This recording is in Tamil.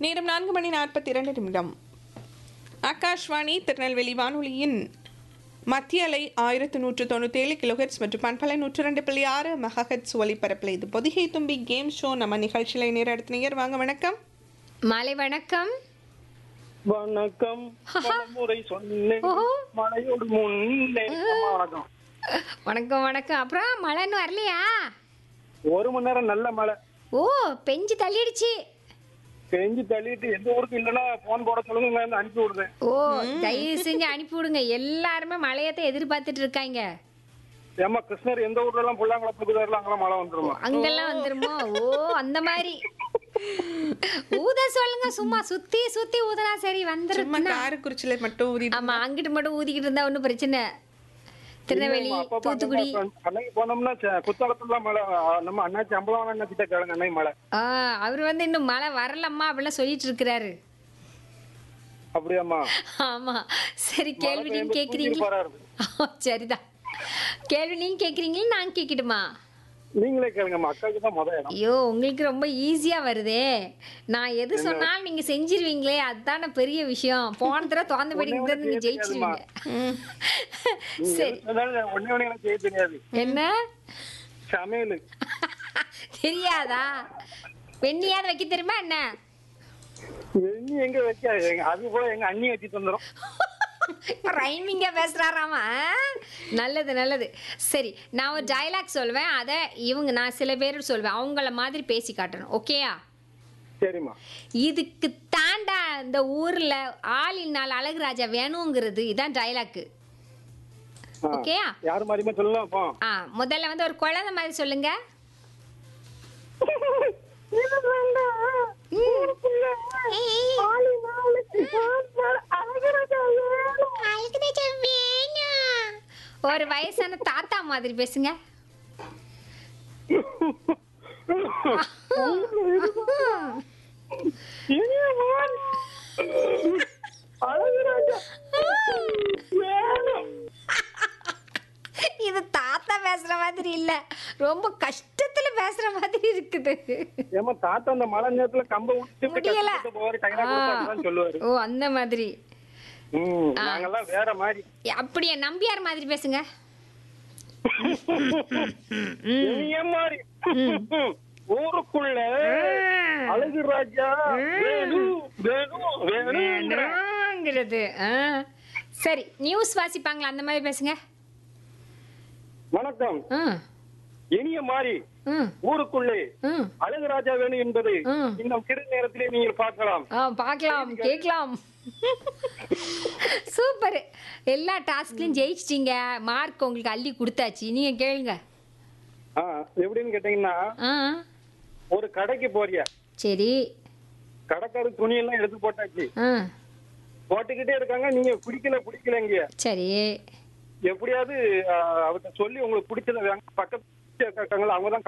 நேரம் நான்கு மணி நாற்பத்தி இரண்டு நிமிடம் ஆகாஷ்வாணி திருநெல்வேலி வானொலியின் மத்திய அலை ஆயிரத்து நூற்று தொண்ணூற்றேழு கிலோஹெட்ஸ் மற்றும் பண்பலை நூற்று ரெண்டு புள்ளி ஆறு மெகாஹெட்ஸ் ஒலிபரப்பில் இது பொதிகை தும்பி கேம் ஷோ நம்ம நிகழ்ச்சியில் நேர அடுத்த நேர் வாங்க வணக்கம் மாலை வணக்கம் வணக்கம் பலமுறை சொன்னேன் ஓஹோ. மழையோடு முன்னே அம்மா, வணக்கம் வணக்கம் வணக்கம் அப்புறம் மழை இன்னும் வரலையா ஒரு மணி நேரம் நல்ல மழை ஓ பெஞ்சு தள்ளிடுச்சு செஞ்சு தள்ளிட்டு எந்த ஊருக்கு இல்லைன்னா போன் போட சொல்லுங்க நான் வந்து அனுப்பி விடுறேன் ஓ தயவு செஞ்சு அனுப்பி விடுங்க எல்லாருமே மழையத்தை எதிர்பார்த்துட்டு இருக்காங்க ஏமா கிருஷ்ணர் எந்த ஊர்ல எல்லாம் புள்ளாங்கள புகுதாரில் அங்கெல்லாம் மழை வந்துருமா அங்கெல்லாம் வந்துருமோ ஓ அந்த மாதிரி ஊத சொல்லுங்க சும்மா சுத்தி சுத்தி ஊதுனா சரி சும்மா வந்துருக்குன்னா காரக்குறிச்சியில மட்டும் ஊதி ஆமா அங்கிட்டு மட்டும் ஊதிக்கிட்டு இருந்தா ஒன்றும் பிரச்சனை திருநெல்வேலி தூத்துக்குடி அன்னைக்கு போனோம்னா ச- குத்தாலத்துல மழை ஆ, நம்ம அண்ணாச்சி அம்பலம் அண்ணாச்சிட்ட கேளுங்க அன்னைக்கு மழை ஆ அவர் வந்து இன்னும் மழை வரலம்மா அப்படிலாம் சொல்லிட்டு இருக்கிறாரு அப்படியாம்மா ஆமா சரி கேள்வி நீங்க பெய்யும்போது கேக்குறீங்களா போறாரு சரிதான் கேள்வி நீங்க கேக்குறீங்களா நான் கேக்கட்டுமா நீங்களே கேளுங்கம்மா அக்காவுக்கு தான் முத இடம் ஐயோ உங்களுக்கு ரொம்ப ஈஸியா வருதே நான் எது சொன்னாலும் நீங்க செஞ்சிருவீங்களே அதுதானே பெரிய விஷயம் போன தடவை திறந்து போயிட்டு நீங்க ஜெயிச்சிருவீங்க நீங்க சரி எது சொன்னாலும் ஒண்ணே ஒண்ணு எனக்கு செய்ய தெரியாது என்ன சமையல் தெரியாதா வெண்ணியாவது வைக்க தெரியுமா என்ன எண்ணி எங்க வைக்க எங்க- அது போல எங்க அண்ணி வச்சு தந்துரும் ரைமிங்கா பேசுறாராமா ஆ? நல்லது நல்லது சரி நான் ஒரு டயலாக் சொல்வேன் அதை இவங்க நான் சில பேர் சொல்வேன் அவங்கள மாதிரி பேசி காட்டணும் ஓகேயா சரிம்மா இதுக்கு தாண்டா இந்த ஊர்ல ஆளின் நாள் அழகுராஜா வேணுங்கிறது இதான் டயலாக்கு ஆ. ஓகேயா யார் மாதிரியுமே சொல்லலாம் அப்போ ஆ முதல்ல வந்து ஒரு குழந்தை மாதிரி சொல்லுங்க ஒரு வயசான தாத்தா மாதிரி பேசுங்க அழகுராஜா வேணும். இது தாத்தா பேசுற மாதிரி இல்ல ரொம்ப கஷ்டத்துல பேசுற மாதிரி இருக்குது ஏம்மா தாத்தா அந்த மழை நேரத்துல கம்ப விட்டு முடியல. போவாரு கையில கொடுத்தாருன்னு சொல்லுவாரு ஓ அந்த மாதிரி ம், நாங்கெல்லாம் வேற மாதிரி அப்படியே நம்பியார் மாதிரி பேசுங்க இனிய மாதிரி ஊருக்குள்ள அழகு ராஜா வேணும் வேணும் வேணும் வேணுங்கிறது ஆ. சரி நியூஸ் வாசிப்பாங்களா அந்த மாதிரி பேசுங்க வணக்கம் ம் இனிய மாதிரி ம் ஊருக்குள்ளே ம் அழகு ராஜா வேணும் என்பது ம். இன்னும் சிறு நேரத்திலே நீங்கள் பார்க்கலாம் ஆ பார்க்கலாம் கேட்கலாம் சூப்பர் எல்லா டாஸ்க்லையும் ஜெயிச்சிட்டீங்க மார்க் உங்களுக்கு அள்ளி கொடுத்தாச்சு நீங்க கேளுங்க ஆ, எப்படின்னு கேட்டீங்கன்னா ஆ ஒரு கடைக்கு போறியா சரி கடைக்காரர் துணியெல்லாம் எடுத்து போட்டாச்சு ஆ போட்டுக்கிட்டே இருக்காங்க நீங்க குடிக்கல குடிக்கலங்க சரி எப்படியாவது ஆ, அவர்கிட்ட சொல்லி உங்களுக்கு பிடிச்சத வாங்க பக்கத்துல இருக்காங்களா அவங்க தான்